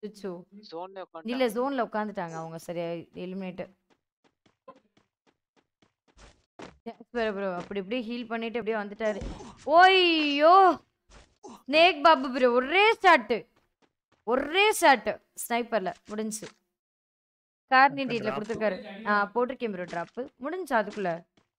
அச்சோ ஜோன்ல இல்ல உட்காந்து ஜோன்ல உட்காந்துட்டாங்க அவங்க சரியா எலிமினேட் ப்ரோ அப்படி இப்படி ஹீல் பண்ணிட்டு அப்படியே வந்துட்டாரு ஓய்யோ ஸ்னேக் பாபு ப்ரோ ஒரே ஷாட்டு ஒரே ஷாட்டு ஸ்னைப்பர்ல முடிஞ்சு கார்னிட்டியில் கொடுத்துருக்காரு ஆ போட்டிருக்கேன் ப்ரோ ட்ராப்பு முடிஞ்சு அதுக்குள்ள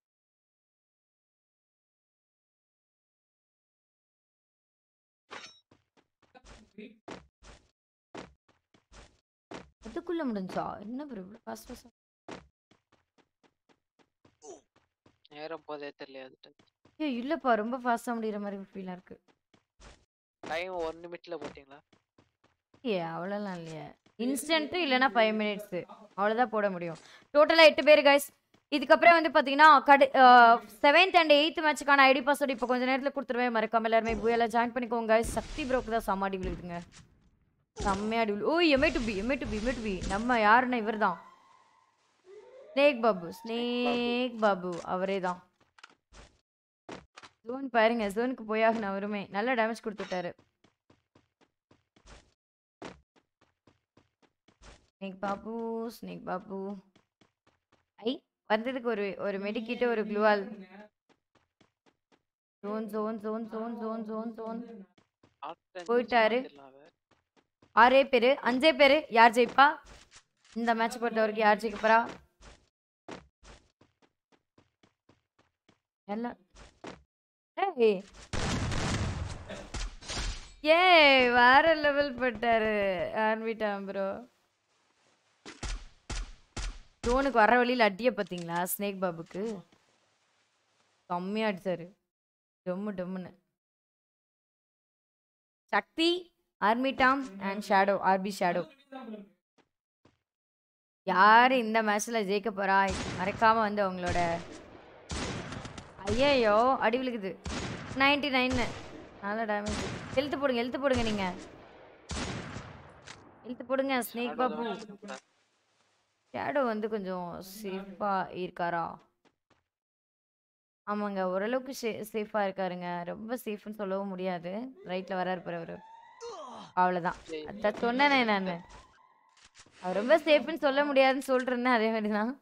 அதுக்குள்ள முடிஞ்சா என்ன ப்ரோ இவ்வளோ ஃபாஸ்ட் ஃபாஸ்ட் நேரம் போதே தெரியல அது ஏ இல்லப்பா ரொம்ப ஃபாஸ்டா முடியற மாதிரி ஃபீலா இருக்கு டைம் ஒன் நிமிட்ல போட்டீங்களா ஏ அவ்வளோலாம் இல்லையே இன்ஸ்டன்ட்டு இல்லைன்னா ஃபைவ் மினிட்ஸு அவ்வளோதான் போட முடியும் டோட்டலாக எட்டு பேர் கைஸ் இதுக்கப்புறம் வந்து பார்த்தீங்கன்னா கடு செவன்த் அண்ட் எயித் மேட்சுக்கான ஐடி பாஸ்வேர்டு இப்போ கொஞ்சம் நேரத்தில் கொடுத்துருவேன் மறக்காம எல்லாருமே புயலாம் ஜாயின் பண்ணிக்கோங்க guys. சக்தி ப்ரோக்கு தான் சமாடி விழுதுங்க செம்மையாடி விழு ஓ எம்ஏ டு பி எம்ஏ டு பி எம்ஏ டு பி நம்ம யாருன்னா இவர் தான் ஸ்னேக் பாபு ஸ்னேக் பாபு அவரே தான் ஜோன் பாருங்க ஜோனுக்கு போயாகணும் அவருமே நல்ல டேமேஜ் கொடுத்துட்டாரு ஸ்னேக் பாபு ஸ்னேக் பாபு ஐ வந்ததுக்கு ஒரு ஒரு மெடிக்கிட்டு ஒரு க்ளூவால் zone zone zone zone zone zone zone ஆட்கள் போயிட்டாரு. தெரியல அவர். ஆறே பேரு அஞ்சே பேரு யார் ஜெயிப்பா இந்த மேட்ச் பொறுத்த வரைக்கும் யார் ஜெயிக்க போறா எல்லாம் ஏய் ஏய் வேற லெவல் போட்டாரு ஆர்மிட்டாம் ப்ரோ ஜோனுக்கு வர வழியில் அடிய பார்த்தீங்களா ஸ்னேக் பாபுக்கு செம்மையா அடிச்சாரு டொம்மு டொம்முன்னு சக்தி ஆர்மிடாம் அண்ட் ஷேடோ ஆர்பி ஷேடோ யார் இந்த மேட்ச்ல ஜெயிக்க போறா மறக்காம வந்து அவங்களோட ஐயையோ அடி விழுகுது நைன்டி நைன்னு நல்ல டேமேஜ் எழுத்து போடுங்க எழுத்து போடுங்க நீங்க எழுத்து போடுங்க ஸ்னேக் Shadow பாபு தான் வச்சிருக்கக்கூடாது. ஷேடோ வந்து கொஞ்சம் சேஃபா இருக்காரா ஆமாங்க ஓரளவுக்கு சே சேஃபாக இருக்காருங்க ரொம்ப சேஃப்னு சொல்லவும் முடியாது ரைட்டில் வராரு பாரு அவரு அவ்வளோதான் சரி. அதான் சொன்னேனே நான் அவர் ரொம்ப சேஃப்னு சொல்ல முடியாதுன்னு சொல்றேன்னு அதே மாதிரி தான்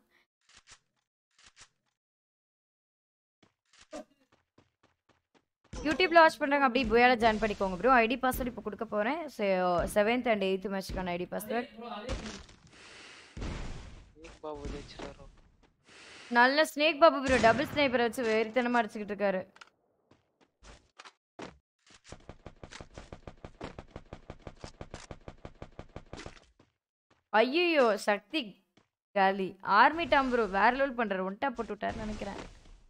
யூடியூப்ல வாட்ச் பண்றாங்க அப்படி புயால ஜாயின் பண்ணிக்கோங்க ப்ரோ ஐடி பாஸ்வேர்ட் இப்போ கொடுக்க போறேன் செவன்த் அண்ட் எயித் மேட்ச்க்கான ஐடி பாஸ்வேர்ட் இன்னைக்கு பாபு ஜெயிச்சிட்டாரோ நல்ல ஸ்னேக் பாபு ப்ரோ டபுள் ஸ்னைப்பரை வச்சு வெறித்தனமா அடிச்சுக்கிட்டு இருக்காரு ஐயோ சக்தி காலி ஆர்மி டாம் ப்ரோ வேற லெவல் பண்றாரு ஒன் டாப் போட்டு விட்டாருன்னு நினைக்கிறேன்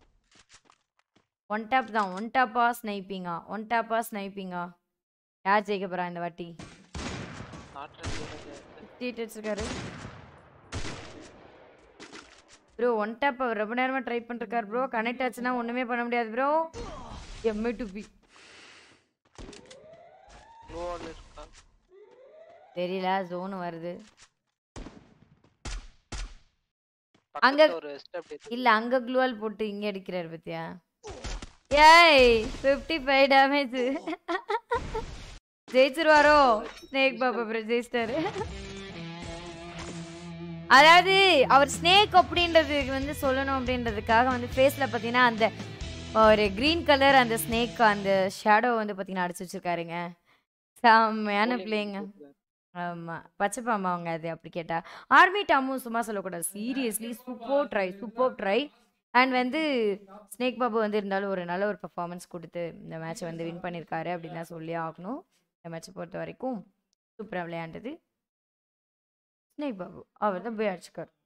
ஒன் டாப் தான் ஒன் டாப்பா ஸ்னைப்பிங்கா ஒன் டாப்பா ஸ்னைப்பிங்கா யார் ஜெயிக்க போறா இந்த வாட்டி நாட்டில் சீட் வச்சிருக்காரு ப்ரோ ஒன் டாப் அவர் ரொம்ப நேரமா ட்ரை பண்ணிருக்காரு ப்ரோ கனெக்ட் ஆச்சுன்னா ஒண்ணுமே பண்ண முடியாது ப்ரோ எம்ஏ டு பி க்ளோவால் இருக்கா தெரியல ஜோன் வருது பக்கத்துல ஒரு ஸ்டெப் இல்ல அங்க க்ளூவால் போட்டு இங்க அடிக்கிறாரு பத்தியா ஏய் ஃபிஃப்டி ஃபைவ் டேமேஜ் ஜெயிச்சிருவாரோ ஸ்னேக் பாபா அப்புறம் ஜெயிச்சிட்டாரு அதாவது அவர் ஸ்னேக் அப்படின்றதுக்கு வந்து சொல்லணும் அப்படின்றதுக்காக வந்து ஃபேஸ்ல பார்த்தீங்கன்னா அந்த ஒரு க்ரீன் கலர் அந்த ஸ்னேக் அந்த ஷேடோ வந்து பார்த்தீங்கன்னா அடிச்சு வச்சிருக்காருங்க செம்மையான பிள்ளைங்க ஆமா பச்சை பாம்பா அவங்க அது அப்படி கேட்டா ஆர்மி டாமும் சும்மா சொல்லக்கூடாது seriously super try super try and வந்து ஸ்னேக் பாபு வந்து இருந்தாலும் ஒரு நல்ல ஒரு பெர்ஃபார்மன்ஸ் கொடுத்து இந்த மேட்சை வந்து வின் பண்ணியிருக்காரு அப்படின்னு தான் சொல்லி ஆகணும் இந்த மேட்சை பொறுத்த வரைக்கும் சூப்பராக விளையாண்டது ஸ்னேக் பாபு அவர் தான் போய் அடிச்சுக்கார்